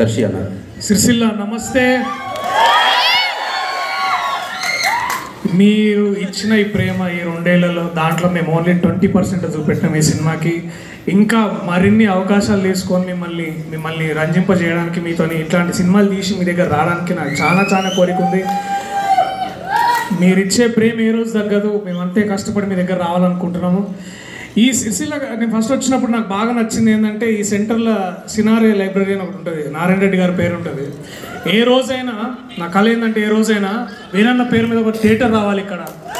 దర్శి అన్న సిరిసిల్ల నమస్తే మీరు ఇచ్చిన ఈ ప్రేమ ఈ రెండేళ్లలో దాంట్లో మేము ఓన్లీ ట్వంటీ పర్సెంట్ చూపెట్టాం ఈ సినిమాకి ఇంకా మరిన్ని అవకాశాలు తీసుకొని మిమ్మల్ని మిమ్మల్ని రంజింపజేయడానికి మీతోని ఇట్లాంటి సినిమాలు తీసి మీ దగ్గర రావడానికి నాకు చాలా చాలా కోరిక ఉంది మీరు ఇచ్చే ప్రేమ ఏ రోజు తగ్గదు మేము అంతే కష్టపడి మీ దగ్గర రావాలనుకుంటున్నాము ఈ సిరిసిల్ల నేను ఫస్ట్ వచ్చినప్పుడు నాకు బాగా నచ్చింది ఏంటంటే ఈ సెంటర్లో సినారే లైబ్రరీ అని ఒకటి ఉంటుంది నారాయణ రెడ్డి గారి పేరు ఉంటుంది ఏ రోజైనా నా కళ ఏంటంటే ఏ రోజైనా వీరన్న పేరు మీద ఒక థియేటర్ రావాలి ఇక్కడ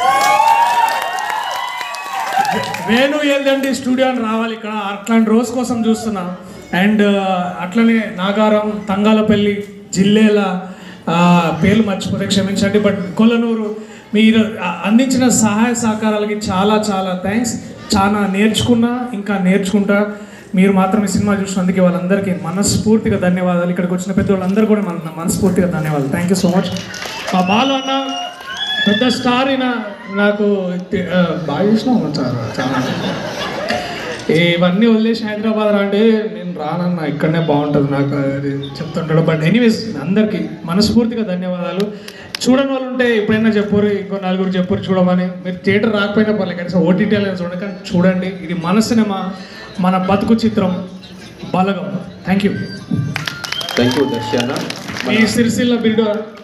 వేణు ఏంటంటే స్టూడియో అని రావాలి ఇక్కడ అట్లాంటి రోజు కోసం చూస్తున్నా అండ్ అట్లనే నాగారం తంగాలపల్లి జిల్లేల ఆ, పేర్లు మర్చిపోతే క్షమించండి బట్ కొల్లనూరు మీరు ఆ- అందించిన సహాయ సహకారాలకి చాలా చాలా థ్యాంక్స్ చాలా నేర్చుకున్నా ఇంకా నేర్చుకుంటా మీరు మాత్రం ఈ సినిమా చూసినందుకు వాళ్ళందరికీ మనస్ఫూర్తిగా ధన్యవాదాలు ఇక్కడికి వచ్చిన పెద్ద వాళ్ళందరూ కూడా మన మనస్ఫూర్తిగా ధన్యవాదాలు థ్యాంక్ యూ సో మచ్ మా బాలు అన్న పెద్ద స్టార్ అయినా నాకు తె- ఆ, బాగా చూసినాం చాలా చాలా ఇవన్నీ వదిలేసి హైదరాబాద్ రాంటే నేను రానన్నా ఇక్కడనే బాగుంటుంది నాకు అది చెప్తుంటాడు బట్ ఎనీవేస్ అందరికీ మనస్ఫూర్తిగా ధన్యవాదాలు చూడని వాళ్ళు ఉంటే ఎప్పుడైనా చెప్పరు ఇంకో నలుగురు చెప్పరు చూడమని మీరు థియేటర్ రాకపోయినా పర్లేదు కనీసం ఓటీటీ అనేది చూడండి కానీ చూడండి ఇది మన సినిమా మన బతుకు చిత్రం Balagam thank you thank you Darshi అన్న ఈ సిరిసిల్ల బిల్డర్